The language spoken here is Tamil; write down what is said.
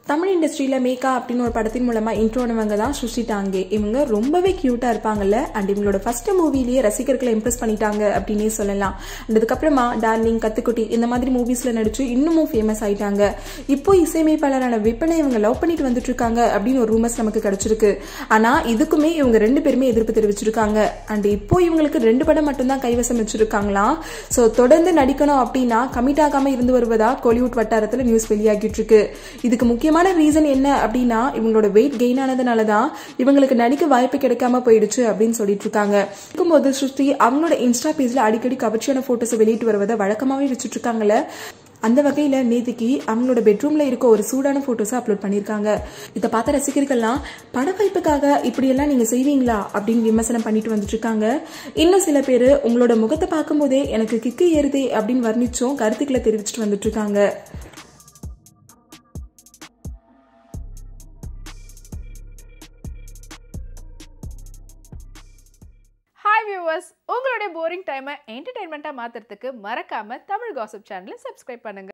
தமிழ் இண்டஸ்ட்ரியில் மேக்கா அப்படின்னு ஒரு படத்தின் மூலமாக இன்ட்ரோனவங்க தான் சுஷி டாங்கே இவங்க ரொம்பவே க்யூட்டாக இருப்பாங்கல்ல அண்ட் இவங்களோட ஃபர்ஸ்ட் மூவிலேயே ரசிகர்களை இம்ப்ரெஸ் பண்ணிட்டாங்க அப்படின்னே சொல்லலாம் அண்ட் அதுக்கப்புறமா டார்லிங் கத்துக்குட்டி இந்த மாதிரி மூவிஸில் நடிச்சு இன்னமும் ஃபேமஸ் ஆயிட்டாங்க இப்போ இசையமைப்பாளரான விற்பனை இவங்க லவ் பண்ணிட்டு வந்துட்டு இருக்காங்க அப்படின்னு ஒரு ரூமர்ஸ் நமக்கு கிடைச்சிருக்கு ஆனால் இதுக்குமே இவங்க ரெண்டு பேருமே எதிர்ப்பு தெரிவிச்சிருக்காங்க அண்ட் இப்போ இவங்களுக்கு ரெண்டு படம் மட்டும்தான் கைவசம் வச்சிருக்காங்களாம் ஸோ தொடர்ந்து நடிக்கணும் அப்படின்னா கமிட் ஆகாம இருந்து வருவதா கோலிவுட் வட்டாரத்தில் நியூஸ் வெளியாகிட்டு இருக்கு இதுக்கு முக்கியமான ரீசன் என்ன அப்படின்னா இவங்களோட வெயிட் கெயின் ஆனதுனால தான் இவங்களுக்கு நடிக்க வாய்ப்பு கிடைக்காம போயிடுச்சு அப்படின்னு சொல்லிட்டு இருக்காங்க இருக்கும்போது ஸ்ருதி அவங்களோட இன்ஸ்டா பேஜ்ல அடிக்கடி கவர்ச்சியான போட்டோஸை வெளியிட்டு வருவதை வழக்கமாவே வச்சுட்டு இருக்காங்கல்ல அந்த வகையில நேத்திக்கு அவங்களோட பெட்ரூம்ல இருக்க ஒரு சூடான போட்டோஸை அப்லோட் பண்ணியிருக்காங்க இதை பார்த்த ரசிகர்கள்லாம் பட வாய்ப்புக்காக இப்படியெல்லாம் நீங்க செய்வீங்களா அப்படின்னு விமர்சனம் பண்ணிட்டு வந்துட்டு இருக்காங்க இன்னும் சில பேர் உங்களோட முகத்தை பார்க்கும்போதே எனக்கு கிக்கு ஏறுதே அப்படின்னு வர்ணிச்சும் கருத்துக்களை தெரிவிச்சுட்டு வந்துட்டு இருக்காங்க ஹாய் வியூவர்ஸ் உங்களுடைய போரிங் டைமை என்டர்டைன்மெண்ட்டாக மாற்றுறதுக்கு மறக்காமல் தமிழ் காசிப் சேனலை சப்ஸ்கிரைப் பண்ணுங்கள்